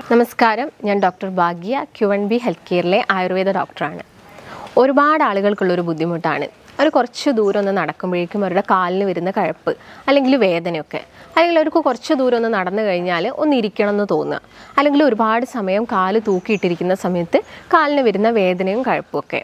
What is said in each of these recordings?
നമസ്കാരം ഞാൻ doctor Bhagya Q N B health കെയറിലെ ആയുർവേദ ഡോക്ടറാണ് ഒരുപാട് ആളുകൾക്കുള്ളൊരു ബുദ്ധിമുട്ടാണ് അവർ കുറച്ച് ദൂരം ഒന്ന് നടക്കുമ്പോഴേക്കും അവരുടെ കാലിന് വരുന്ന കഴപ്പ് അല്ലെങ്കിൽ വേദനയൊക്കെ അല്ലെങ്കിൽ അവർക്ക് കുറച്ച് ദൂരം ഒന്ന് നടന്നു കഴിഞ്ഞാൽ ഒന്ന് ഇരിക്കണം എന്ന് തോന്നുക അല്ലെങ്കിൽ ഒരുപാട് സമയം കാല് തൂക്കിയിട്ടിരിക്കുന്ന സമയത്ത് കാലിന് വരുന്ന വേദനയും കഴപ്പും ഒക്കെ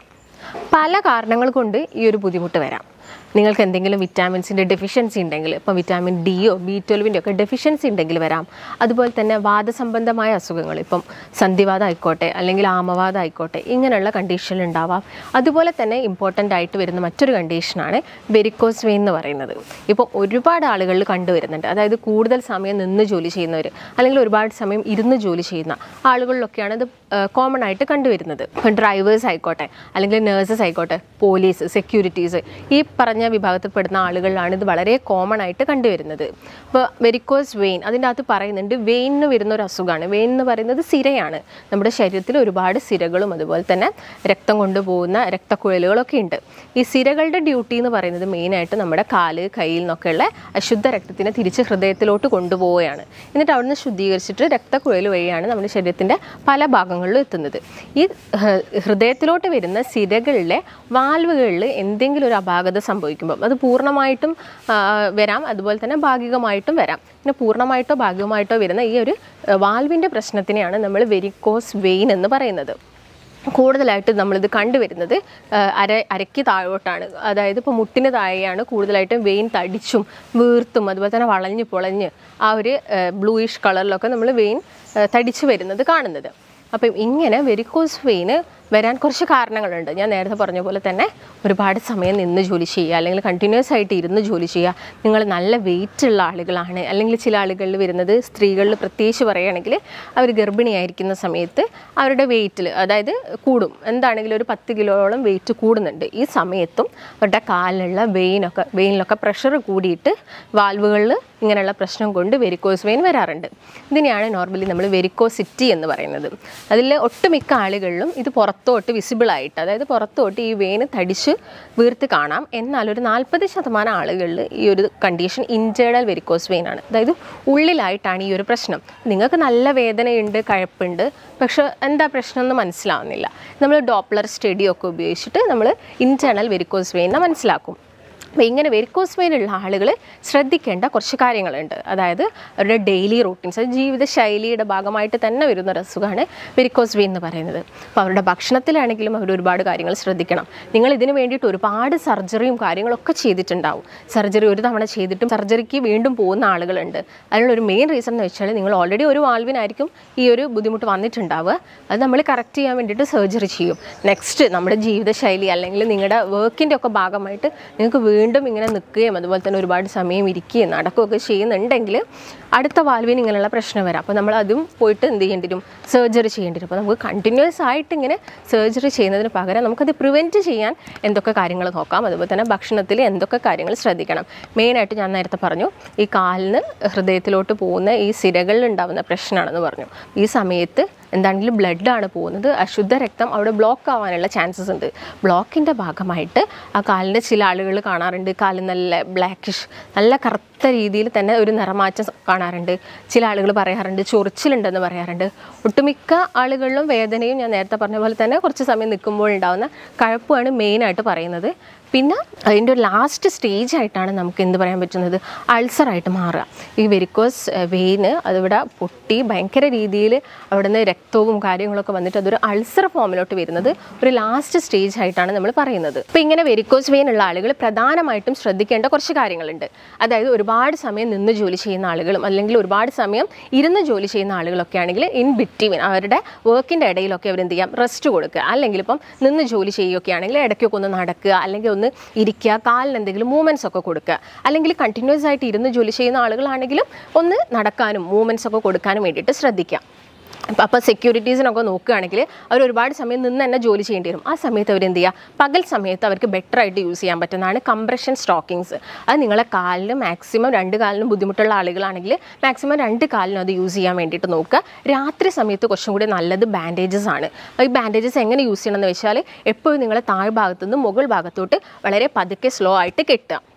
പല കാരണങ്ങൾ കൊണ്ട് ഈ ഒരു ബുദ്ധിമുട്ട് വരാം നിങ്ങൾക്ക് എന്തെങ്കിലും വിറ്റാമിൻസിൻ്റെ ഡെഫിഷ്യൻസി ഉണ്ടെങ്കിൽ ഇപ്പം വിറ്റാമിൻ ഡിയോ ബി ട്വൽവിൻ്റെ ഒക്കെ ഡെഫിഷ്യൻസി ഉണ്ടെങ്കിൽ വരാം അതുപോലെ തന്നെ വാദസംബന്ധമായ അസുഖങ്ങൾ ഇപ്പം സന്ധിവാദം ആയിക്കോട്ടെ അല്ലെങ്കിൽ ആമവാദം ആയിക്കോട്ടെ ഇങ്ങനെയുള്ള കണ്ടീഷൻ ഉണ്ടാവാം അതുപോലെ തന്നെ ഇമ്പോർട്ടൻ്റ് ആയിട്ട് വരുന്ന മറ്റൊരു കണ്ടീഷനാണ് വെരിക്കോസ് വെയിൻ എന്ന് പറയുന്നത് ഇപ്പോൾ ഒരുപാട് ആളുകളിൽ കണ്ടുവരുന്നുണ്ട് അതായത് കൂടുതൽ സമയം നിന്ന് ജോലി ചെയ്യുന്നവർ അല്ലെങ്കിൽ ഒരുപാട് സമയം ഇരുന്ന് ജോലി ചെയ്യുന്ന ആളുകളിലൊക്കെയാണ് ഇത് കോമൺ ആയിട്ട് കണ്ടുവരുന്നത് ഇപ്പം ഡ്രൈവേഴ്സ് ആയിക്കോട്ടെ അല്ലെങ്കിൽ നേഴ്സസ് ആയിക്കോട്ടെ പോലീസ് സെക്യൂരിറ്റീസ് ഈ പറഞ്ഞ വിഭാഗത്തിൽപ്പെടുന്ന ആളുകളിലാണ് ഇത് വളരെ കോമൺ ആയിട്ട് കണ്ടുവരുന്നത് ഇപ്പോൾ വെരിക്കോസ് വെയിൻ അതിൻ്റെ അകത്ത് പറയുന്നുണ്ട് വെയിനിന് വരുന്ന ഒരു അസുഖമാണ് വെയിൻ എന്ന് പറയുന്നത് സിരയാണ് നമ്മുടെ ശരീരത്തിൽ ഒരുപാട് സിരകളും അതുപോലെ തന്നെ രക്തം കൊണ്ടുപോകുന്ന രക്തക്കുഴലുകളൊക്കെ ഉണ്ട് ഈ സിരകളുടെ ഡ്യൂട്ടി എന്ന് പറയുന്നത് മെയിനായിട്ട് നമ്മുടെ കാല് കയ്യിൽ നിന്നൊക്കെയുള്ള അശുദ്ധ രക്തത്തിനെ തിരിച്ച് ഹൃദയത്തിലോട്ട് കൊണ്ടുപോവുകയാണ് എന്നിട്ട് അവിടുന്ന് ശുദ്ധീകരിച്ചിട്ട് രക്തക്കുഴൽ വഴിയാണ് നമ്മുടെ ശരീരത്തിൻ്റെ പല ഭാഗങ്ങളിലും എത്തുന്നത് ഈ ഹ- ഹൃദയത്തിലോട്ട് വരുന്ന സിരകളിലെ വാൽവുകളിൽ എന്തെങ്കിലും ഒരു അപാകത സംഭവിക്കുമ്പോൾ അത് പൂർണ്ണമായിട്ടും ആ, വരാം അതുപോലെ തന്നെ ഭാഗികമായിട്ടും വരാം പിന്നെ പൂർണ്ണമായിട്ടോ ഭാഗികമായിട്ടോ വരുന്ന ഈ ഒരു വാൽവിൻ്റെ പ്രശ്നത്തിനെയാണ് നമ്മൾ വെരിക്കോസ് വെയിൻ എന്ന് പറയുന്നത് കൂടുതലായിട്ട് നമ്മളിത് കണ്ടുവരുന്നത് ആ, അര അരയ്ക്ക് താഴോട്ടാണ് അതായത് ഇപ്പോൾ മുട്ടിന് താഴെയാണ് കൂടുതലായിട്ടും വെയിൻ തടിച്ചും വീർത്തും അതുപോലെ തന്നെ വളഞ്ഞ് പൊളഞ്ഞ് ആ ഒരു ബ്ലൂയിഷ് കളറിലൊക്കെ നമ്മൾ വെയിൻ ആ, തടിച്ച് വരുന്നത് കാണുന്നത് അപ്പം ഇങ്ങനെ വെരിക്കോസ് വെയിന് വരാൻ കുറച്ച് കാരണങ്ങളുണ്ട് ഞാൻ നേരത്തെ പറഞ്ഞ പോലെ തന്നെ ഒരുപാട് സമയം നിന്ന് ജോലി ചെയ്യുക അല്ലെങ്കിൽ കണ്ടിന്യൂസ് ആയിട്ട് ഇരുന്ന് ജോലി ചെയ്യുക നിങ്ങൾ നല്ല വെയിറ്റ് ഉള്ള ആളുകളാണ് അല്ലെങ്കിൽ ചില ആളുകളിൽ വരുന്നത് സ്ത്രീകളിൽ പ്രത്യേകിച്ച് പറയുകയാണെങ്കിൽ അവർ ഗർഭിണിയായിരിക്കുന്ന സമയത്ത് അവരുടെ വെയിറ്റിൽ അതായത് കൂടും എന്താണെങ്കിലും ഒരു പത്ത് കിലോയോളം വെയിറ്റ് കൂടുന്നുണ്ട് ഈ സമയത്തും അവരുടെ കാലിലുള്ള വെയിനൊക്കെ വെയിനിലൊക്കെ പ്രഷർ കൂടിയിട്ട് വാൽവുകളിൽ ഇങ്ങനെയുള്ള പ്രശ്നം കൊണ്ട് വെരിക്കോസ് വെയിൻ വരാറുണ്ട് ഇതിനെയാണ് നോർമലി നമ്മൾ വെരിക്കോസിറ്റി എന്ന് പറയുന്നത് അതിൽ ഒട്ടുമിക്ക ആളുകളിലും ഇത് പുറത്തോട്ട് വിസിബിൾ ആയിട്ട് അതായത് പുറത്തോട്ട് ഈ വെയിന് തടിച്ച് വീർത്ത് കാണാം എന്നാൽ ഒരു നാൽപ്പത് ശതമാനം ആളുകളിൽ ഈ ഒരു കണ്ടീഷൻ ഇൻറ്റേർണൽ വെരിക്കോസ് വെയിൻ ആണ് അതായത് ഉള്ളിലായിട്ടാണ് ഈ ഒരു പ്രശ്നം നിങ്ങൾക്ക് നല്ല വേദനയുണ്ട് കഴപ്പുണ്ട് പക്ഷെ എന്താ പ്രശ്നം എന്ന് മനസ്സിലാവുന്നില്ല നമ്മൾ ഡോപ്ലർ സ്റ്റഡിയൊക്കെ ഉപയോഗിച്ചിട്ട് നമ്മൾ ഇൻറ്റേർണൽ വെരിക്കോസ് വെയിനെ മനസ്സിലാക്കും അപ്പോൾ ഇങ്ങനെ വെരിക്കോസ് വെയിൻ ഉള്ള ആളുകൾ ശ്രദ്ധിക്കേണ്ട കുറച്ച് കാര്യങ്ങളുണ്ട് അതായത് അവരുടെ ഡെയിലി റൂട്ടീൻസ് അത് ജീവിതശൈലിയുടെ ഭാഗമായിട്ട് തന്നെ വരുന്ന ഒരു അസുഖമാണ് വെരിക്കോസ് വെയിൻ എന്ന് പറയുന്നത് അപ്പോൾ അവരുടെ ഭക്ഷണത്തിലാണെങ്കിലും അവർ ഒരുപാട് കാര്യങ്ങൾ ശ്രദ്ധിക്കണം നിങ്ങൾ ഇതിന് വേണ്ടിയിട്ട് ഒരുപാട് സർജറിയും കാര്യങ്ങളൊക്കെ ചെയ്തിട്ടുണ്ടാവും സർജറി ഒരു തവണ ചെയ്തിട്ടും സർജറിക്ക് വീണ്ടും പോകുന്ന ആളുകളുണ്ട് അതിനുള്ള ഒരു മെയിൻ റീസൺ എന്ന് വെച്ചാൽ നിങ്ങൾ ഓൾറെഡി ഒരു വാൽവിനായിരിക്കും ഈ ഒരു ബുദ്ധിമുട്ട് വന്നിട്ടുണ്ടാവുക അത് നമ്മൾ കറക്റ്റ് ചെയ്യാൻ വേണ്ടിയിട്ട് സർജറി ചെയ്യും നെക്സ്റ്റ് നമ്മുടെ ജീവിതശൈലി അല്ലെങ്കിൽ നിങ്ങളുടെ വർക്കിൻ്റെ ഒക്കെ ഭാഗമായിട്ട് നിങ്ങൾക്ക് വീണ്ടും ഇങ്ങനെ നിൽക്കുകയും അതുപോലെ തന്നെ ഒരുപാട് സമയം ഇരിക്കുകയും നടക്കുകയൊക്കെ ചെയ്യുന്നുണ്ടെങ്കിൽ അടുത്ത വാൽവിന് ഇങ്ങനെയുള്ള പ്രശ്നം വരാം അപ്പോൾ നമ്മൾ അതും പോയിട്ട് എന്ത് ചെയ്യേണ്ടി വരും സർജറി ചെയ്യേണ്ടി വരും അപ്പോൾ നമുക്ക് കണ്ടിന്യൂസ് ആയിട്ട് ഇങ്ങനെ സർജറി ചെയ്യുന്നതിന് പകരം നമുക്കത് പ്രിവെൻറ്റ് ചെയ്യാൻ എന്തൊക്കെ കാര്യങ്ങൾ നോക്കാം അതുപോലെ തന്നെ ഭക്ഷണത്തിൽ എന്തൊക്കെ കാര്യങ്ങൾ ശ്രദ്ധിക്കണം മെയിനായിട്ട് ഞാൻ നേരത്തെ പറഞ്ഞു ഈ കാലിന് ഹൃദയത്തിലോട്ട് പോകുന്ന ഈ സിരകളിൽ ഉണ്ടാകുന്ന പ്രശ്നമാണെന്ന് പറഞ്ഞു ഈ സമയത്ത് എന്താണെങ്കിലും ബ്ലഡാണ് പോകുന്നത് അശുദ്ധ രക്തം അവിടെ ബ്ലോക്ക് ആവാനുള്ള ചാൻസസ് ഉണ്ട് ബ്ലോക്കിൻ്റെ ഭാഗമായിട്ട് ആ കാലിൻ്റെ ചില ആളുകൾ കാണാറുണ്ട് കാല് നല്ല ബ്ലാക്കിഷ് നല്ല കറുത്ത രീതിയിൽ തന്നെ ഒരു നിറമാറ്റം കാണാറുണ്ട് ചില ആളുകൾ പറയാറുണ്ട് ചൊറിച്ചിലുണ്ടെന്ന് പറയാറുണ്ട് ഒട്ടുമിക്ക ആളുകളിലും വേദനയും ഞാൻ നേരത്തെ പറഞ്ഞ പോലെ തന്നെ കുറച്ച് സമയം നിൽക്കുമ്പോൾ ഉണ്ടാകുന്ന കഴപ്പുമാണ് മെയിനായിട്ട് പറയുന്നത് പിന്നെ അതിൻ്റെ ഒരു ലാസ്റ്റ് സ്റ്റേജ് ആയിട്ടാണ് നമുക്ക് എന്ത് പറയാൻ പറ്റുന്നത് അൾസറായിട്ട് മാറുക ഈ വെരിക്കോസ് വെയിന് അതിവിടെ പൊട്ടി ഭയങ്കര രീതിയിൽ അവിടെ നിന്ന് രക്തവും കാര്യങ്ങളൊക്കെ വന്നിട്ട് അതൊരു അൾസർ ഫോമിലോട്ട് വരുന്നത് ഒരു ലാസ്റ്റ് സ്റ്റേജ് ആയിട്ടാണ് നമ്മൾ പറയുന്നത് അപ്പോൾ ഇങ്ങനെ വെരിക്കോസ് വെയിൻ ഉള്ള ആളുകൾ പ്രധാനമായിട്ടും ശ്രദ്ധിക്കേണ്ട കുറച്ച് കാര്യങ്ങളുണ്ട് അതായത് ഒരുപാട് സമയം നിന്ന് ജോലി ചെയ്യുന്ന ആളുകളും അല്ലെങ്കിൽ ഒരുപാട് സമയം ഇരുന്ന് ജോലി ചെയ്യുന്ന ആളുകളൊക്കെ ആണെങ്കിൽ ഇൻ ബിറ്റ്വീൻ അവരുടെ വർക്കിൻ്റെ ഇടയിലൊക്കെ അവർ എന്ത് ചെയ്യാം റെസ്റ്റ് കൊടുക്കുക അല്ലെങ്കിൽ ഇപ്പം നിന്ന് ജോലി ചെയ്യുകയൊക്കെ ആണെങ്കിൽ ഇടയ്ക്കൊക്കെ ഒന്ന് നടക്കുക അല്ലെങ്കിൽ ഒന്ന് ഇരിക്കുക കാലിന് എന്തെങ്കിലും മൂവ്മെൻറ്റ്സ് ഒക്കെ കൊടുക്കുക അല്ലെങ്കിൽ കണ്ടിന്യൂസ് ആയിട്ട് ഇരുന്ന് ജോലി ചെയ്യുന്ന ആളുകളാണെങ്കിലും ഒന്ന് നടക്കാനും മൂവ്മെൻറ്റ്സ് ഒക്കെ കൊടുക്കാനും വേണ്ടിയിട്ട് ശ്രദ്ധിക്കാം അപ്പം അപ്പോൾ സെക്യൂരിറ്റീസിനൊക്കെ നോക്കുകയാണെങ്കിൽ അവർ ഒരുപാട് സമയം നിന്ന് തന്നെ ജോലി ചെയ്യേണ്ടി വരും ആ സമയത്ത് അവർ എന്ത് ചെയ്യുക പകൽ സമയത്ത് അവർക്ക് ബെറ്റർ ആയിട്ട് യൂസ് ചെയ്യാൻ പറ്റുന്നതാണ് കംപ്രഷൻ സ്റ്റോക്കിങ്സ് അത് നിങ്ങളെ കാലിന് മാക്സിമം രണ്ട് കാലിനും ബുദ്ധിമുട്ടുള്ള ആളുകളാണെങ്കിൽ മാക്സിമം രണ്ട് കാലിനും അത് യൂസ് ചെയ്യാൻ വേണ്ടിയിട്ട് നോക്കുക രാത്രി സമയത്ത് കുറച്ചും കൂടി നല്ലത് ബാൻഡേജസ് ആണ് ഈ ബാൻഡേജസ് എങ്ങനെ യൂസ് ചെയ്യണമെന്ന് വെച്ചാൽ എപ്പോഴും നിങ്ങളെ താഴ്ഭാഗത്തു നിന്ന് മുകൾ ഭാഗത്തോട്ട് വളരെ പതുക്കെ സ്ലോ ആയിട്ട് കെട്ടുക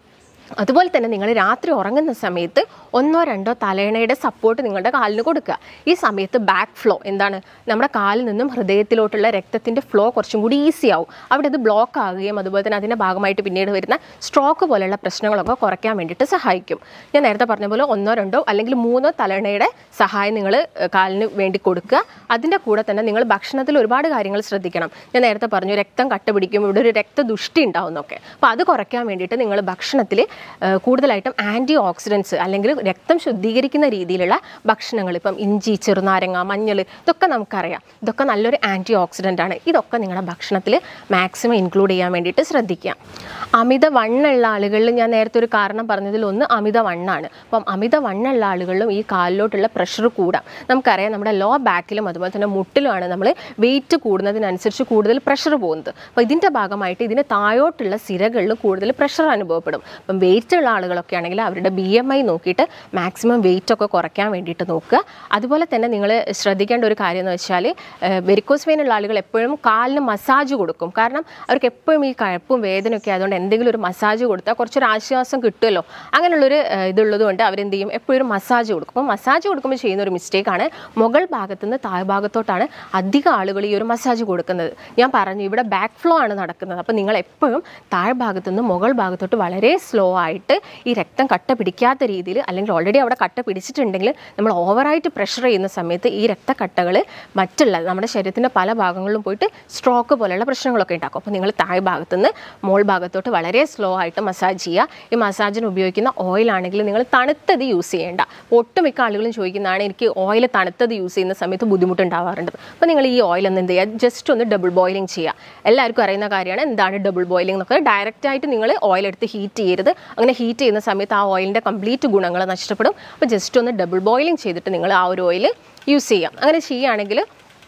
അതുപോലെ തന്നെ നിങ്ങൾ രാത്രി ഉറങ്ങുന്ന സമയത്ത് ഒന്നോ രണ്ടോ തലയണയുടെ സപ്പോർട്ട് നിങ്ങളുടെ കാലിന് കൊടുക്കുക ഈ സമയത്ത് ബാക്ക് ഫ്ലോ എന്താണ് നമ്മുടെ കാലിൽ നിന്നും ഹൃദയത്തിലോട്ടുള്ള രക്തത്തിൻ്റെ ഫ്ലോ കുറച്ചും കൂടി ഈസി ആവും അവിടെ അത് ബ്ലോക്ക് ആകുകയും അതുപോലെ തന്നെ അതിൻ്റെ ഭാഗമായിട്ട് പിന്നീട് വരുന്ന സ്ട്രോക്ക് പോലെയുള്ള പ്രശ്നങ്ങളൊക്കെ കുറയ്ക്കാൻ വേണ്ടിയിട്ട് സഹായിക്കും ഞാൻ നേരത്തെ പറഞ്ഞ പോലെ ഒന്നോ രണ്ടോ അല്ലെങ്കിൽ മൂന്നോ തലയണയുടെ സഹായം നിങ്ങൾ കാലിന് വേണ്ടി കൊടുക്കുക അതിൻ്റെ കൂടെ തന്നെ നിങ്ങൾ ഭക്ഷണത്തിൽ ഒരുപാട് കാര്യങ്ങൾ ശ്രദ്ധിക്കണം ഞാൻ നേരത്തെ പറഞ്ഞു രക്തം കട്ട പിടിക്കും ഇവിടെ ഒരു രക്തദുഷ്ടി ഉണ്ടാവുന്നൊക്കെ അപ്പോൾ അത് കുറയ്ക്കാൻ വേണ്ടിയിട്ട് നിങ്ങൾ ഭക്ഷണത്തിൽ കൂടുതലായിട്ടും ആൻറ്റി ഓക്സിഡൻസ് അല്ലെങ്കിൽ രക്തം ശുദ്ധീകരിക്കുന്ന രീതിയിലുള്ള ഭക്ഷണങ്ങൾ ഇപ്പം ഇഞ്ചി ചെറുനാരങ്ങ മഞ്ഞൾ ഇതൊക്കെ നമുക്കറിയാം ഇതൊക്കെ നല്ലൊരു ആൻറ്റി ഓക്സിഡൻ്റ് ആണ് ഇതൊക്കെ നിങ്ങളുടെ ഭക്ഷണത്തിൽ മാക്സിമം ഇൻക്ലൂഡ് ചെയ്യാൻ വേണ്ടിയിട്ട് ശ്രദ്ധിക്കുക അമിത വണ്ണുള്ള ആളുകളിൽ ഞാൻ നേരത്തെ ഒരു കാരണം പറഞ്ഞതിൽ ഒന്ന് അമിത വണ്ണാണ് അപ്പം അമിത വണ്ണുള്ള ആളുകളിലും ഈ കാലിലോട്ടുള്ള പ്രഷർ കൂടാം നമുക്കറിയാം നമ്മുടെ ലോ ബാക്കിലും അതുപോലെ തന്നെ മുട്ടിലുമാണ് നമ്മൾ വെയിറ്റ് കൂടുന്നതിനനുസരിച്ച് കൂടുതൽ പ്രഷർ പോകുന്നത് അപ്പോൾ ഇതിൻ്റെ ഭാഗമായിട്ട് ഇതിന് താഴോട്ടുള്ള സിരകളിൽ കൂടുതൽ പ്രഷർ അനുഭവപ്പെടും അപ്പം വെയിറ്റ് ഉള്ള ആളുകളൊക്കെ ആണെങ്കിൽ അവരുടെ ബി എം ഐ നോക്കിയിട്ട് മാക്സിമം വെയിറ്റ് ഒക്കെ കുറയ്ക്കാൻ വേണ്ടിയിട്ട് നോക്കുക അതുപോലെ തന്നെ നിങ്ങൾ ശ്രദ്ധിക്കേണ്ട ഒരു കാര്യം എന്ന് വെച്ചാൽ വെരിക്കോസ് വെയിൻ ഉള്ള ആളുകൾ എപ്പോഴും കാലിന് മസാജ് കൊടുക്കും കാരണം അവർക്ക് എപ്പോഴും ഈ കഴപ്പും വേദനയൊക്കെ ആയതുകൊണ്ട് എന്തെങ്കിലും ഒരു മസാജ് കൊടുത്താൽ കുറച്ചൊരു ആശ്വാസം കിട്ടുമല്ലോ അങ്ങനെയുള്ളൊരു ഏഹ്, ഇതുള്ളത് കൊണ്ട് അവരെന്ത് ചെയ്യും എപ്പോഴും ഒരു മസാജ് കൊടുക്കും അപ്പോൾ മസാജ് കൊടുക്കുമ്പോൾ ചെയ്യുന്ന ഒരു മിസ്റ്റേക്കാണ് മുകൾ ഭാഗത്ത് നിന്ന് താഴ്ഭാഗത്തോട്ടാണ് അധികം ആളുകൾ ഈ ഒരു മസാജ് കൊടുക്കുന്നത് ഞാൻ പറഞ്ഞു ഇവിടെ ബാക്ക് ഫ്ലോ ആണ് നടക്കുന്നത് അപ്പോൾ നിങ്ങൾ എപ്പോഴും താഴ്ഭാഗത്ത് നിന്ന് മുകൾ ഭാഗത്തോട്ട് വളരെ സ്ലോ ആയിട്ട് ഈ രക്തം കട്ട പിടിക്കാത്ത രീതിയിൽ അല്ലെങ്കിൽ ഓൾറെഡി അവിടെ കട്ട പിടിച്ചിട്ടുണ്ടെങ്കിൽ നമ്മൾ ഓവറായിട്ട് പ്രഷർ ചെയ്യുന്ന സമയത്ത് ഈ രക്തക്കട്ടകൾ മറ്റുള്ള നമ്മുടെ ശരീരത്തിൻ്റെ പല ഭാഗങ്ങളിലും പോയിട്ട് സ്ട്രോക്ക് പോലെയുള്ള പ്രശ്നങ്ങളൊക്കെ ഉണ്ടാക്കും അപ്പോൾ നിങ്ങൾ താഴ് ഭാഗത്തുനിന്ന് മോൾ ഭാഗത്തോട്ട് വളരെ സ്ലോ ആയിട്ട് മസാജ് ചെയ്യുക ഈ മസാജിന് ഉപയോഗിക്കുന്ന ഓയിൽ ആണെങ്കിൽ നിങ്ങൾ തണുത്തത് യൂസ് ചെയ്യേണ്ട ഒട്ടുമിക്ക ആളുകളും ചോദിക്കുന്നതാണ് എനിക്ക് ഓയിൽ തണുത്തത് യൂസ് ചെയ്യുന്ന സമയത്ത് ബുദ്ധിമുട്ടുണ്ടാവാറുണ്ട് അപ്പോൾ നിങ്ങൾ ഈ ഓയിൽ ഒന്ന് എന്ത് ചെയ്യുക ജസ്റ്റ് ഒന്ന് ഡബിൾ ബോയിലിംഗ് ചെയ്യുക എല്ലാവർക്കും അറിയുന്ന കാര്യമാണ് എന്താണ് ഡബിൾ ബോയിലിംഗ് എന്നൊക്കെ ഡയറക്റ്റ് ആയിട്ട് നിങ്ങൾ ഓയിൽ എടുത്ത് ഹീറ്റ് ചെയ്യരുത് അങ്ങനെ ഹീറ്റ് ചെയ്യുന്ന സമയത്ത് ആ ഓയിലിൻ്റെ കംപ്ലീറ്റ് ഗുണങ്ങൾ നഷ്ടപ്പെടും അപ്പോൾ ജസ്റ്റ് ഒന്ന് ഡബിൾ ബോയിലിംഗ് ചെയ്തിട്ട് നിങ്ങൾ ആ ഒരു ഓയിൽ യൂസ് ചെയ്യാം അങ്ങനെ ചെയ്യുകയാണെങ്കിൽ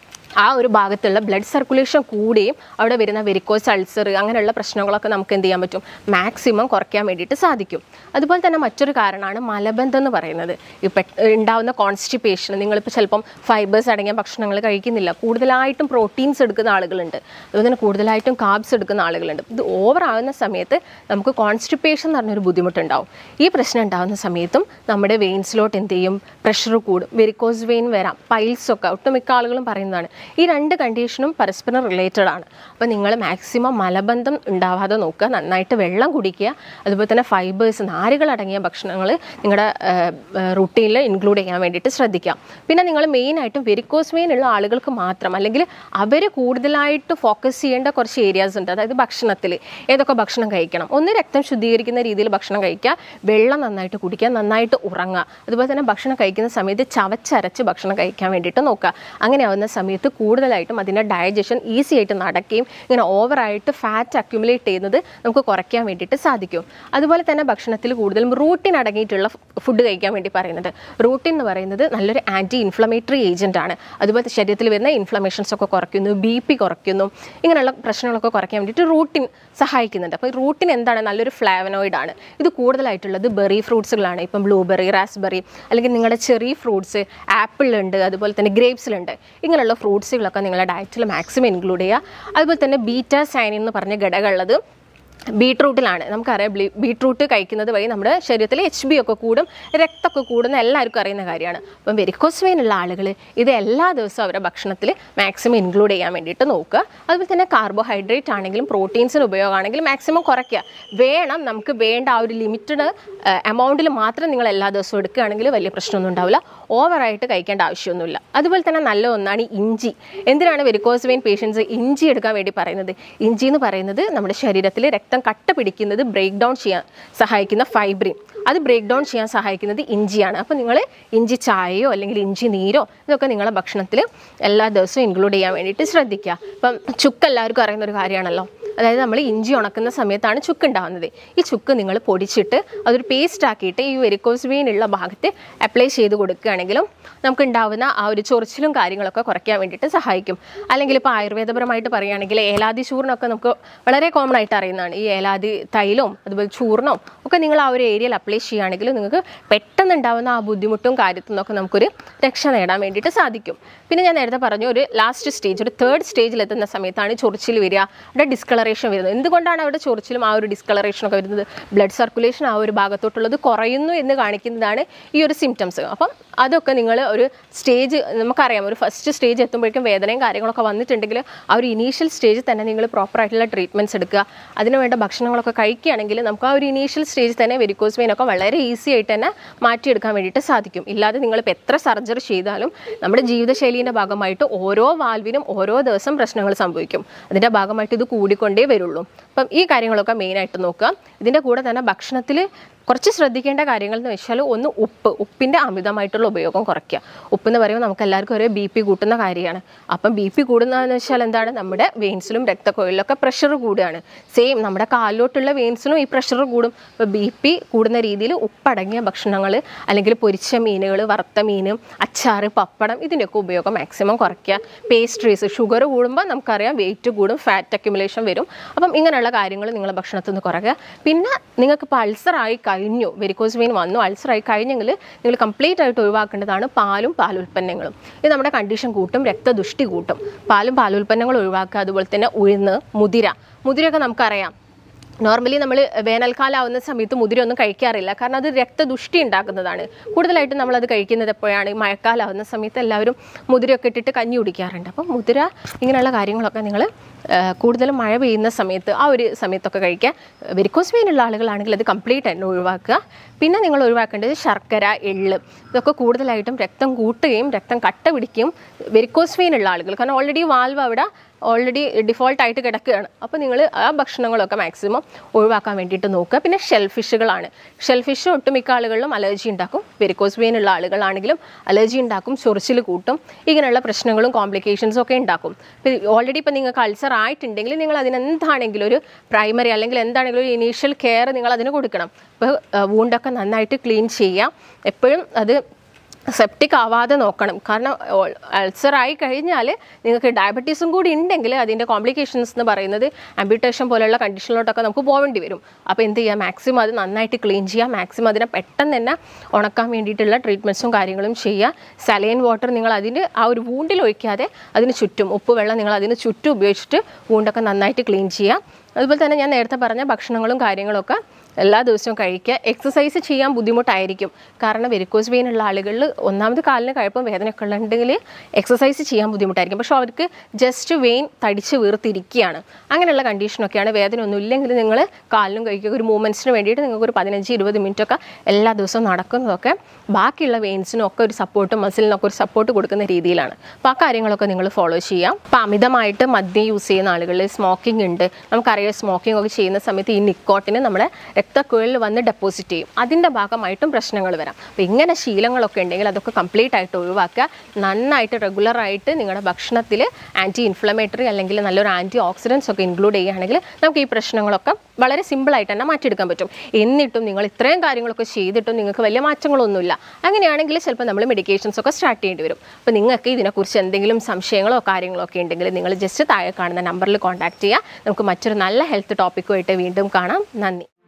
ആ ഒരു ഭാഗത്തുള്ള ബ്ലഡ് സർക്കുലേഷൻ കൂടുകയും അവിടെ വരുന്ന വെരിക്കോസ് അൾസർ അങ്ങനെയുള്ള പ്രശ്നങ്ങളൊക്കെ നമുക്ക് എന്ത് ചെയ്യാൻ പറ്റും മാക്സിമം കുറയ്ക്കാൻ വേണ്ടിയിട്ട് സാധിക്കും അതുപോലെ തന്നെ മറ്റൊരു കാരണമാണ് മലബന്ധം എന്ന് പറയുന്നത് ഈ പെ ഉണ്ടാവുന്ന കോൺസ്റ്റിപ്പേഷൻ നിങ്ങളിപ്പോൾ ചിലപ്പം ഫൈബേഴ്സ് അടങ്ങിയ ഭക്ഷണങ്ങൾ കഴിക്കുന്നില്ല കൂടുതലായിട്ടും പ്രോട്ടീൻസ് എടുക്കുന്ന ആളുകളുണ്ട് അതുപോലെ തന്നെ കൂടുതലായിട്ടും കാബ്സ് എടുക്കുന്ന ആളുകളുണ്ട് ഇത് ഓവർ ആകുന്ന സമയത്ത് നമുക്ക് കോൺസ്റ്റിപ്പേഷൻ എന്ന് പറഞ്ഞൊരു ബുദ്ധിമുട്ടുണ്ടാവും ഈ പ്രശ്നം ഉണ്ടാകുന്ന സമയത്തും നമ്മുടെ വെയിൻസിലോട്ട് എന്ത് ചെയ്യും പ്രഷർ കൂടും വെരിക്കോസ് വെയിൻ വരാം പൈൽസ് ഒക്കെ ഒട്ടുമിക്ക ആളുകളും പറയുന്നതാണ് ഈ രണ്ട് കണ്ടീഷനും പരസ്പരം റിലേറ്റഡ് ആണ് അപ്പോൾ നിങ്ങൾ മാക്സിമം മലബന്ധം ഉണ്ടാവാതെ നോക്കുക നന്നായിട്ട് വെള്ളം കുടിക്കുക അതുപോലെ തന്നെ ഫൈബേഴ്സ് നാരുകൾ അടങ്ങിയ ഭക്ഷണങ്ങൾ നിങ്ങളുടെ റുട്ടീനിൽ ഇൻക്ലൂഡ് ചെയ്യാൻ വേണ്ടിയിട്ട് ശ്രദ്ധിക്കുക പിന്നെ നിങ്ങൾ മെയിനായിട്ടും വെരിക്കോസ് വെയിൻ ഉള്ള ആളുകൾക്ക് മാത്രം അല്ലെങ്കിൽ അവർ കൂടുതലായിട്ട് ഫോക്കസ് ചെയ്യേണ്ട കുറച്ച് ഏരിയാസ് ഉണ്ട് അതായത് ഭക്ഷണത്തിൽ ഏതൊക്കെ ഭക്ഷണം കഴിക്കണം ഒന്ന് രക്തം ശുദ്ധീകരിക്കുന്ന രീതിയിൽ ഭക്ഷണം കഴിക്കുക വെള്ളം നന്നായിട്ട് കുടിക്കുക നന്നായിട്ട് ഉറങ്ങുക അതുപോലെ തന്നെ ഭക്ഷണം കഴിക്കുന്ന സമയത്ത് ചവച്ചരച്ച് ഭക്ഷണം കഴിക്കാൻ വേണ്ടിയിട്ട് നോക്കുക അങ്ങനെ ആവുന്ന സമയത്ത് കൂടുതലായിട്ടും അതിൻ്റെ ഡയജഷൻ ഈസി ആയിട്ട് നടക്കുകയും ഇങ്ങനെ ഓവറായിട്ട് ഫാറ്റ് അക്യുമുലേറ്റ് ചെയ്യുന്നത് നമുക്ക് കുറയ്ക്കാൻ വേണ്ടിയിട്ട് സാധിക്കും അതുപോലെ തന്നെ ഭക്ഷണത്തിൽ കൂടുതലും റൂട്ടിൻ അടങ്ങിയിട്ടുള്ള ഫുഡ് കഴിക്കാൻ വേണ്ടി പറയുന്നത് റൂട്ടിൻ എന്ന് പറയുന്നത് നല്ലൊരു ആൻറ്റി ഇൻഫ്ലമേറ്ററി ഏജൻ്റ് ആണ് അതുപോലെ ശരീരത്തിൽ വരുന്ന ഇൻഫ്ലമേഷൻസ് ഒക്കെ കുറയ്ക്കുന്നു ബി പി കുറയ്ക്കുന്നു ഇങ്ങനെയുള്ള പ്രശ്നങ്ങളൊക്കെ കുറയ്ക്കാൻ വേണ്ടിയിട്ട് റൂട്ടിൻ സഹായിക്കുന്നുണ്ട് അപ്പോൾ ഈ റൂട്ടിൻ എന്താണ് നല്ലൊരു ഫ്ലാവനോയിഡ് ആണ് ഇത് കൂടുതലായിട്ടുള്ളത് ബെറി ഫ്രൂട്ട്സുകളാണ് ഇപ്പം ബ്ലൂബെറി റാസ്ബെറി അല്ലെങ്കിൽ നിങ്ങളുടെ ചെറി ഫ്രൂട്ട്സ് ആപ്പിളുണ്ട് അതുപോലെ തന്നെ ഗ്രേപ്സിലുണ്ട് ഇങ്ങനെയുള്ള ഫ്രൂട്ട്സുകളൊക്കെ നിങ്ങളുടെ ഡയറ്റിൽ മാക്സിമം ഇൻക്ലൂഡ് ചെയ്യുക അതുപോലെ തന്നെ ബീറ്റ സൈനിൻ എന്ന് പറഞ്ഞ ഘടകമുള്ളത് ബീട്രൂട്ടിലാണ് നമുക്കറിയാം ബ്ലീ- ബീട്രൂട്ട് കഴിക്കുന്നത് വഴി നമ്മുടെ ശരീരത്തിൽ എച്ച് ബി ഒക്കെ കൂടും രക്തമൊക്കെ കൂടുന്ന എല്ലാവർക്കും അറിയുന്ന കാര്യമാണ് അപ്പം വെരിക്കോസ് വെയിൻ ഉള്ള ആളുകൾ ഇത് എല്ലാ ദിവസവും അവരുടെ ഭക്ഷണത്തിൽ മാക്സിമം ഇൻക്ലൂഡ് ചെയ്യാൻ വേണ്ടിയിട്ട് നോക്കുക അതുപോലെ തന്നെ കാർബോഹൈഡ്രേറ്റ് ആണെങ്കിലും പ്രോട്ടീൻസിന് ഉപയോഗമാണെങ്കിലും മാക്സിമം കുറയ്ക്കുക വേണം നമുക്ക് വേണ്ട ആ ഒരു ലിമിറ്റഡ് എമൗണ്ടിൽ മാത്രം നിങ്ങൾ എല്ലാ ദിവസവും എടുക്കുകയാണെങ്കിൽ വലിയ പ്രശ്നമൊന്നും ഉണ്ടാവില്ല ഓവറായിട്ട് കഴിക്കേണ്ട ആവശ്യമൊന്നുമില്ല അതുപോലെ തന്നെ നല്ല ഒന്നാണ് ഈ ഇഞ്ചി എന്തിനാണ് വെരിക്കോസ് വെയിൻ പേഷ്യൻസ് ഇഞ്ചി എടുക്കാൻ വേണ്ടി പറയുന്നത് ഇഞ്ചി എന്ന് പറയുന്നത് നമ്മുടെ ശരീരത്തിൽ രക്തം കട്ട പിടിക്കുന്നത് ബ്രേക്ക് ഡൗൺ ചെയ്യാൻ സഹായിക്കുന്ന ഫൈബ്രിൻ അത് ബ്രേക്ക് ഡൗൺ ചെയ്യാൻ സഹായിക്കുന്നത് ഇഞ്ചിയാണ് അപ്പോൾ നിങ്ങൾ ഇഞ്ചി ചായയോ അല്ലെങ്കിൽ ഇഞ്ചി നീരോ ഇതൊക്കെ നിങ്ങളുടെ ഭക്ഷണത്തിൽ എല്ലാ ദിവസവും ഇൻക്ലൂഡ് ചെയ്യാൻ വേണ്ടിയിട്ട് ശ്രദ്ധിക്കുക ഇപ്പം ചുക്ക് എല്ലാവർക്കും അറിയുന്ന ഒരു കാര്യമാണല്ലോ അതായത് നമ്മൾ ഇഞ്ചി ഉണക്കുന്ന സമയത്താണ് ചുക്ക് ഉണ്ടാകുന്നത് ഈ ചുക്ക് നിങ്ങൾ പൊടിച്ചിട്ട് അതൊരു പേസ്റ്റ് ആക്കിയിട്ട് ഈ വെരിക്കോസ് വെയിൻ ഉള്ള ഭാഗത്ത് അപ്ലൈ ചെയ്ത് കൊടുക്കുകയാണെങ്കിലും നമുക്ക് ഉണ്ടാവുന്ന ആ ഒരു ചൊറിച്ചിലും കാര്യങ്ങളൊക്കെ കുറയ്ക്കാൻ വേണ്ടിയിട്ട് സഹായിക്കും അല്ലെങ്കിൽ ഇപ്പോൾ ആയുർവേദപരമായിട്ട് പറയുകയാണെങ്കിൽ ഏലാദി ചൂർണ്ണമൊക്കെ നമുക്ക് വളരെ കോമൺ ആയിട്ട് അറിയുന്നതാണ് ഈ ഏലാദി തൈലവും അതുപോലെ ചൂർണ്ണവും ഒക്കെ നിങ്ങൾ ആ ഒരു ഏരിയയിൽ അപ്ലൈ ചെയ്യുകയാണെങ്കിൽ നിങ്ങൾക്ക് പെട്ടെന്ന് ഉണ്ടാവുന്ന ആ ബുദ്ധിമുട്ടും കാര്യത്തിൽ നിന്നൊക്കെ നമുക്കൊരു രക്ഷ നേടാൻ വേണ്ടിയിട്ട് സാധിക്കും പിന്നെ ഞാൻ നേരത്തെ പറഞ്ഞു ഒരു ലാസ്റ്റ് സ്റ്റേജ് ഒരു തേർഡ് സ്റ്റേജിൽ എത്തുന്ന സമയത്താണ് ചൊറിച്ചിൽ വരിക അവിടെ ഡിസ്കളറേഷൻ വരുന്നത് എന്തുകൊണ്ടാണ് അവിടെ ചൊറിച്ചിലും ആ ഒരു ഡിസ്കളറേഷൻ ഒക്കെ വരുന്നത് ബ്ലഡ് സർക്കുലേഷൻ ആ ഒരു ഭാഗത്തോട്ടുള്ളത് കുറയുന്നു എന്ന് കാണിക്കുന്നതാണ് ഈ ഒരു സിംറ്റംസ് അപ്പം അതൊക്കെ നിങ്ങൾ ഒരു സ്റ്റേജ് നമുക്കറിയാം ഒരു ഫസ്റ്റ് സ്റ്റേജ് എത്തുമ്പോഴേക്കും വേദനയും കാര്യങ്ങളൊക്കെ വന്നിട്ടുണ്ടെങ്കിൽ ആ ഒരു ഇനീഷ്യൽ സ്റ്റേജിൽ തന്നെ നിങ്ങൾ പ്രോപ്പറായിട്ടുള്ള ട്രീറ്റ്മെൻറ്റ്സ് എടുക്കുക അതിന് വേണ്ട ഭക്ഷണങ്ങളൊക്കെ കഴിക്കുകയാണെങ്കിൽ നമുക്ക് ആ ഒരു ഇനീഷ്യൽ സ്റ്റേജിൽ തന്നെ വെരിക്കോസ് വെയിൻ ഒക്കെ വളരെ ഈസി ആയിട്ട് തന്നെ മാറ്റിയെടുക്കാൻ വേണ്ടിയിട്ട് സാധിക്കും ഇല്ലാതെ നിങ്ങളിപ്പോൾ എത്ര സർജറി ചെയ്താലും നമ്മുടെ ജീവിതശൈലീൻ്റെ ഭാഗമായിട്ട് ഓരോ വാൽവിനും ഓരോ ദിവസം പ്രശ്നങ്ങൾ സംഭവിക്കും അതിൻ്റെ ഭാഗമായിട്ട് ഇത് കൂടിക്കൊണ്ടേ വരുള്ളൂ അപ്പം ഈ കാര്യങ്ങളൊക്കെ മെയിനായിട്ട് നോക്കുക ഇതിൻ്റെ കൂടെ തന്നെ ഭക്ഷണത്തിൽ കുറച്ച് ശ്രദ്ധിക്കേണ്ട കാര്യങ്ങൾ എന്ന് വെച്ചാൽ ഒന്ന് ഉപ്പ് ഉപ്പിൻ്റെ അമിതമായിട്ടുള്ള ഉപയോഗം കുറയ്ക്കുക ഉപ്പ് എന്ന് പറയുമ്പോൾ നമുക്ക് എല്ലാവർക്കും ഒരു ബി പി കൂട്ടുന്ന കാര്യമാണ് അപ്പം ബി പി കൂടുന്നതെന്ന് വെച്ചാൽ എന്താണ് നമ്മുടെ വെയിൻസിലും രക്തക്കൊഴിലൊക്കെ പ്രഷർ കൂടുകയാണ് സെയിം നമ്മുടെ കാലിലോട്ടുള്ള വെയിൻസിലും ഈ പ്രഷർ കൂടും ഇപ്പോൾ ബി പി കൂടുന്ന രീതിയിൽ ഉപ്പടങ്ങിയ ഭക്ഷണങ്ങൾ അല്ലെങ്കിൽ പൊരിച്ച മീനുകൾ വറുത്ത മീൻ അച്ചാറ് പപ്പടം ഇതിൻ്റെയൊക്കെ ഉപയോഗം മാക്സിമം കുറയ്ക്കുക പേസ്ട്രീസ് ഷുഗർ കൂടുമ്പോൾ നമുക്കറിയാം വെയിറ്റ് കൂടും ഫാറ്റ് അക്യുമുലേഷൻ വരും അപ്പം ഇങ്ങനെയുള്ള കാര്യങ്ങൾ നിങ്ങൾ ഭക്ഷണത്തിൽ നിന്ന് കുറയ്ക്കുക പിന്നെ നിങ്ങൾക്ക് ഇപ്പോൾ അൾസറായി കഴിഞ്ഞു വെരിക്കോസ് വെയിൻ വന്നു അൾസറായി കഴിഞ്ഞെങ്കിൽ നിങ്ങൾ കംപ്ലീറ്റ് ആയിട്ട് ഒഴിവാക്കേണ്ടതാണ് പാലും പാലുൽപ്പന്നങ്ങളും ഇത് നമ്മുടെ കണ്ടീഷൻ കൂട്ടും രക്തദുഷ്ടി കൂട്ടും പാലും പാലുൽപ്പന്നങ്ങളും ഒഴിവാക്കുക അതുപോലെ തന്നെ ഉഴുന്ന് മുതിര മുതിരയൊക്കെ നമുക്കറിയാം നോർമലി നമ്മൾ വേനൽക്കാലം ആവുന്ന സമയത്ത് മുതിര ഒന്നും കഴിക്കാറില്ല കാരണം അത് രക്തദുഷ്ടി ഉണ്ടാക്കുന്നതാണ് കൂടുതലായിട്ടും നമ്മളത് കഴിക്കുന്നത് എപ്പോഴാണ് ഈ മഴക്കാലം ആവുന്ന സമയത്ത് എല്ലാവരും മുതിരയൊക്കെ ഇട്ടിട്ട് കഞ്ഞി കുടിക്കാറുണ്ട് അപ്പം മുതിര ഇങ്ങനെയുള്ള കാര്യങ്ങളൊക്കെ നിങ്ങൾ കൂടുതലും മഴ പെയ്യുന്ന സമയത്ത് ആ ഒരു സമയത്തൊക്കെ കഴിക്കുക വെരിക്കോസ് വെയിനുള്ള ആളുകളാണെങ്കിൽ അത് കംപ്ലീറ്റ് ആയിട്ട് ഒഴിവാക്കുക പിന്നെ നിങ്ങൾ ഒഴിവാക്കേണ്ടത് ശർക്കര എള്ള് ഇതൊക്കെ കൂടുതലായിട്ടും രക്തം കൂട്ടുകയും രക്തം കട്ട പിടിക്കുകയും വെരിക്കോസ് വെയിനുള്ള ആളുകൾ കാരണം ഓൾറെഡി വാൽവ് അവിടെ ഓൾറെഡി ഡിഫോൾട്ട് ആയിട്ട് കിടക്കുകയാണ് അപ്പോൾ നിങ്ങൾ ആ ഭക്ഷണങ്ങളൊക്കെ മാക്സിമം ഒഴിവാക്കാൻ വേണ്ടിയിട്ട് നോക്കുക പിന്നെ ഷെൽഫിഷുകളാണ് ഷെൽഫിഷ് ഒട്ടുമിക്ക ആളുകളിലും അലർജി ഉണ്ടാക്കും വെരിക്കോസ് വെയിൻ ഉള്ള ആളുകളാണെങ്കിലും അലർജി ഉണ്ടാക്കും ചൊറിച്ചിൽ കൂട്ടും ഇങ്ങനെയുള്ള പ്രശ്നങ്ങളും കോംപ്ലിക്കേഷൻസും ഒക്കെ ഉണ്ടാക്കും ഓൾറെഡി ഇപ്പോൾ നിങ്ങൾക്ക് അൾസർ ആയിട്ടുണ്ടെങ്കിൽ നിങ്ങൾ അതിനെന്താണെങ്കിലും ഒരു പ്രൈമറി അല്ലെങ്കിൽ എന്താണെങ്കിലും ഒരു ഇനീഷ്യൽ കെയർ നിങ്ങൾ അതിന് കൊടുക്കണം ഇപ്പോൾ വൂണ്ടൊക്കെ നന്നായിട്ട് ക്ലീൻ ചെയ്യാം എപ്പോഴും അത് സെപ്റ്റിക് ആവാതെ നോക്കണം കാരണം അൾസർ ആയി കഴിഞ്ഞാൽ നിങ്ങൾക്ക് ഡയബറ്റീസും കൂടി ഉണ്ടെങ്കിൽ അതിൻ്റെ കോംപ്ലിക്കേഷൻസ് എന്ന് പറയുന്നത് ആംബ്യൂട്ടേഷൻ പോലെയുള്ള കണ്ടീഷനിലോട്ടൊക്കെ നമുക്ക് പോകേണ്ടി വരും അപ്പോൾ എന്ത് ചെയ്യുക മാക്സിമം അത് നന്നായിട്ട് ക്ലീൻ ചെയ്യുക മാക്സിമം അതിനെ പെട്ടെന്ന് തന്നെ ഉണക്കാൻ വേണ്ടിയിട്ടുള്ള ട്രീറ്റ്മെൻറ്റ്സും കാര്യങ്ങളും ചെയ്യുക സലൈൻ വാട്ടർ നിങ്ങൾ അതിന് ആ ഒരു വൂണ്ടിൽ ഒഴിക്കാതെ അതിന് ചുറ്റും ഉപ്പ് വെള്ളം നിങ്ങൾ അതിന് ചുറ്റും ഉപയോഗിച്ചിട്ട് വൂണ്ടൊക്കെ നന്നായിട്ട് ക്ലീൻ ചെയ്യുക അതുപോലെ തന്നെ ഞാൻ നേരത്തെ പറഞ്ഞ ഭക്ഷണങ്ങളും കാര്യങ്ങളൊക്കെ എല്ലാ ദിവസവും കഴിക്കുക എക്സസൈസ് ചെയ്യാൻ ബുദ്ധിമുട്ടായിരിക്കും കാരണം വെരിക്കോസ് വെയിൻ ഉള്ള ആളുകളിൽ ഒന്നാമത് കാലിന് കഴപ്പും വേദനയൊക്കെ ഉണ്ടെങ്കിൽ എക്സസൈസ് ചെയ്യാൻ ബുദ്ധിമുട്ടായിരിക്കും പക്ഷേ അവർക്ക് ജസ്റ്റ് വെയിൻ തടിച്ച് വീർത്തിരിക്കുകയാണ് അങ്ങനെയുള്ള കണ്ടീഷനൊക്കെയാണ് വേദന ഒന്നും ഇല്ലെങ്കിൽ നിങ്ങൾ കാലിനും കഴിക്കുക ഒരു മൂവ്മെൻറ്റ്സിന് വേണ്ടിയിട്ട് നിങ്ങൾക്ക് ഒരു പതിനഞ്ച് ഇരുപത് മിനിറ്റ് ഒക്കെ എല്ലാ ദിവസവും നടക്കുന്നതൊക്കെ ബാക്കിയുള്ള വെയിൻസിനും ഒക്കെ ഒരു സപ്പോർട്ട് മസിലിനൊക്കെ ഒരു സപ്പോർട്ട് കൊടുക്കുന്ന രീതിയിലാണ് അപ്പോൾ ആ കാര്യങ്ങളൊക്കെ നിങ്ങൾ ഫോളോ ചെയ്യാം അപ്പോൾ അമിതമായിട്ട് മദ്യം യൂസ് ചെയ്യുന്ന ആളുകളിൽ സ്മോക്കിംഗ് ഉണ്ട് നമുക്കറിയാം സ്മോക്കിംഗ് ഒക്കെ ചെയ്യുന്ന സമയത്ത് ഈ നിക്കോട്ടിന് നമ്മുടെ രക്തക്കുഴലിൽ വന്ന് ഡെപ്പോസിറ്റ് ചെയ്യും അതിൻ്റെ ഭാഗമായിട്ടും പ്രശ്നങ്ങൾ വരാം അപ്പോൾ ഇങ്ങനെ ശീലങ്ങളൊക്കെ ഉണ്ടെങ്കിൽ അതൊക്കെ കംപ്ലീറ്റ് ആയിട്ട് ഒഴിവാക്കുക നന്നായിട്ട് റെഗുലറായിട്ട് നിങ്ങളുടെ ഭക്ഷണത്തിൽ ആൻറ്റി ഇൻഫ്ലമേറ്ററി അല്ലെങ്കിൽ നല്ലൊരു ആൻറ്റി ഓക്സിഡൻസ് ഒക്കെ ഇൻക്ലൂഡ് ചെയ്യുകയാണെങ്കിൽ നമുക്ക് ഈ പ്രശ്നങ്ങളൊക്കെ വളരെ സിമ്പിളായിട്ട് തന്നെ മാറ്റിയെടുക്കാൻ പറ്റും എന്നിട്ടും നിങ്ങൾ ഇത്രയും കാര്യങ്ങളൊക്കെ ചെയ്തിട്ടും നിങ്ങൾക്ക് വലിയ മാറ്റങ്ങളൊന്നുമില്ല അങ്ങനെയാണെങ്കിൽ ചിലപ്പോൾ നമ്മൾ മെഡിക്കേഷൻസ് ഒക്കെ സ്റ്റാർട്ട് ചെയ്യേണ്ടി വരും അപ്പോൾ നിങ്ങൾക്ക് ഇതിനെക്കുറിച്ച് എന്തെങ്കിലും സംശയങ്ങളോ കാര്യങ്ങളോ ഒക്കെ ഉണ്ടെങ്കിൽ നിങ്ങൾ ജസ്റ്റ് താഴെ കാണുന്ന നമ്പറിൽ കോൺടാക്ട് ചെയ്യുക നമുക്ക് മറ്റൊരു നല്ല ഹെൽത്ത് ടോപ്പിക്കുമായിട്ട് വീണ്ടും കാണാം നന്ദി